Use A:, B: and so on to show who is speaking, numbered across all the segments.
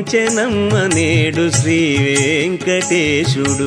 A: ఆరగించెనమ్మ నేడు శ్రీ వెంకటేశుడు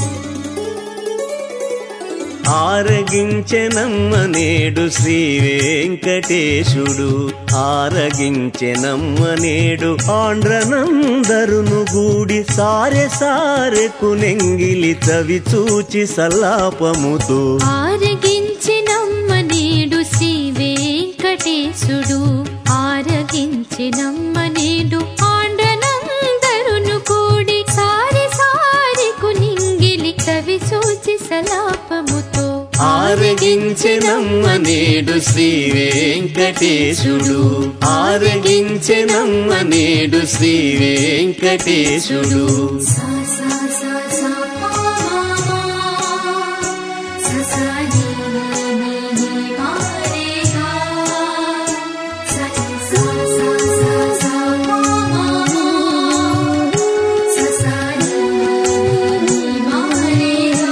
A: ఆరగించెనమ్మ నేడు శ్రీ వెంకటేశుడు ఆరగించెనమ్మ నేడు ఆండ్రనందరును గూడి సారె సారెకు నెంగిలి తవి చూచి సల్లాపముతో
B: ఆరగించినమ్మ నేడు శ్రీ వెంకటేశుడు ఆరగించినమ్మ నేడు ఆండనందరును కూడి సారి సారి కునింగిలి కవి చూచి సలాపముతో
A: ఆరగించెనమ్మ నేడు శ్రీ వెంకటేశుడు ఆరగించెనమ్మ నేడు శ్రీ వెంకటేశుడు
B: సా సా సా సా పా మా సా సా ని ని ని మా రే గా సా సా సా సా సా పా మా సా సా ని ని ని మా రే గా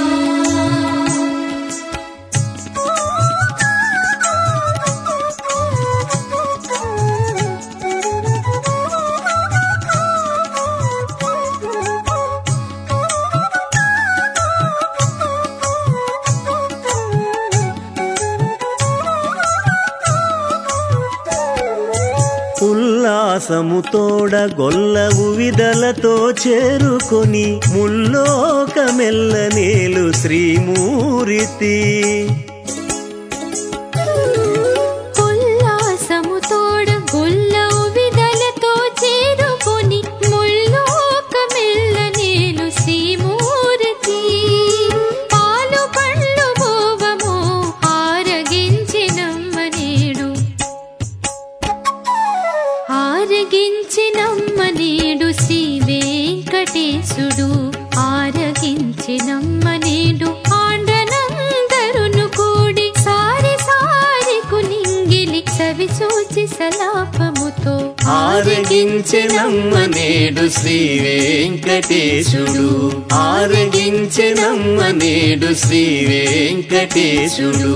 A: ఉల్లాసముతోడ గొల్ల ఉవిదలతో చేరుకొని ముల్లోక మెల్లనేలు శ్రీమూరితి
B: ఉల్లాసముతోడ గొల్ల ఉవిదలతో చేరుకొని ముల్లోక మెల్లనేలు శ్రీమూర్తి పాలు పండ్లు భోవము ఆరగించినమ్మ నేడు ఆరగించినమ్మ నేడు శ్రీ వెంకటేశుడు ఆరగించినమ్మ నేడు ఆండనందరును కూడి సారి సారి కునింగిలి చవి చూచి సలాపముతో
A: ఆరగించెనమ్మ నేడు శ్రీ వెంకటేశుడు ఆరగించెనమ్మ నేడు శ్రీ వెంకటేశుడు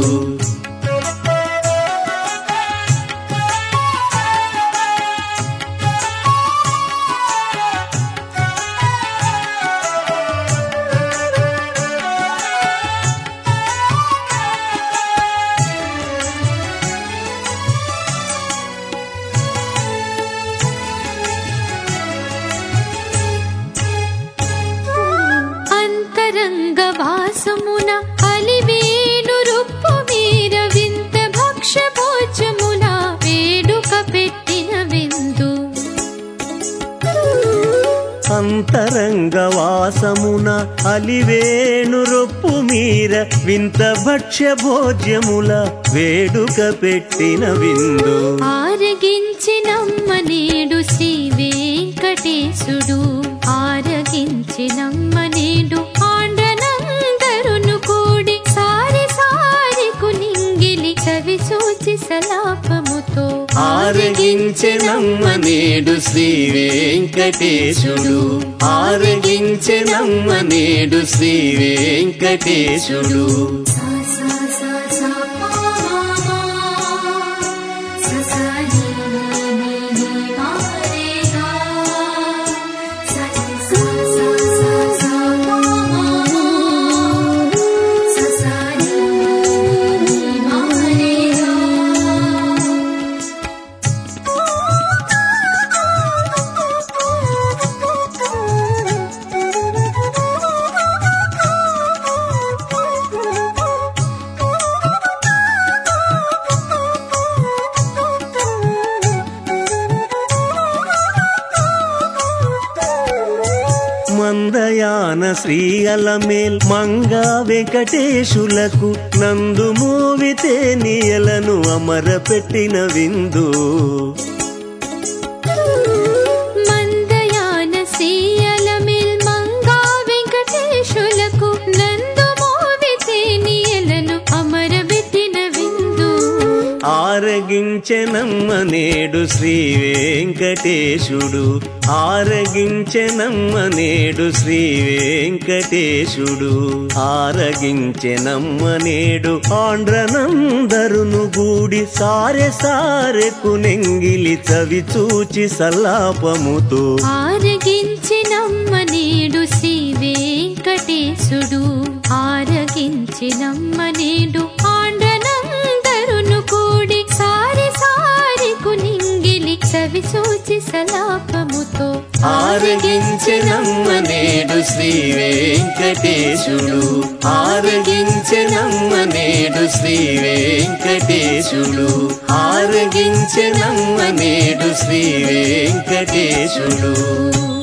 B: అంతరంగ వాసమున అలివేను రుప్పు మీర వింత భక్ష భోజమున వేడుక పెట్టిన విందు
A: అంతరంగ వాసమున అలివేణు రొప్పు మీర వింత భక్ష్య భోజ్యముల వేడుక పెట్టిన విందు
B: ఆరగించినమ్మ నేడు శ్రీ వెంకటేశుడు ఆరగించినమ్మ నేడు ఆండనందరును కూడి సారి సారి కునింగిలి చవి చూచి సలాపముతో
A: ఆరగించెనమ్మ నేడు శ్రీ వెంకటేశుడు ఆరగించెనమ్మ నేడు శ్రీ వెంకటేశుడు
B: సా సా సా సా పా మా సా సా ని ని ని ని మా రే గా సా సా సా సా సా పా మా సా సా ని ని ని మా రే గా
A: మందయాన శ్రీ అలమేల్ మంగా వెంకటేశులకు నందు మోవితే నీయలను అమర పెట్టిన విందు
B: మందయాన సీయలమిల్ మంగా వెంకటేశులకు నందు మోవితే నీయలను అమరబెట్టిన విందు
A: ఆర ఆరగించెనమ్మ నేడు శ్రీ వెంకటేశుడు ఆరగించెనమ్మ నేడు శ్రీ వెంకటేశుడు ఆరగించెనమ్మ నేడు ఆండ్రనందరును గూడి సారె సారెకు నెంగిలి చవి చూచి సల్లాపముతో
B: ఆరగించినమ్మ నేడు శ్రీ వెంకటేశుడు ఆరగించినమ్మ నేడు ఆండనందరును కూడి సారి సారి కునింగిలి చవి చూచి సలాపముతో
A: ఆరగించెనమ్మ నేడు శ్రీ వెంకటేశుడు ఆరగించెనమ్మ నేడు శ్రీ వెంకటేశుడు ఆరగించెనమ్మ నేడు శ్రీ వెంకటేశుడు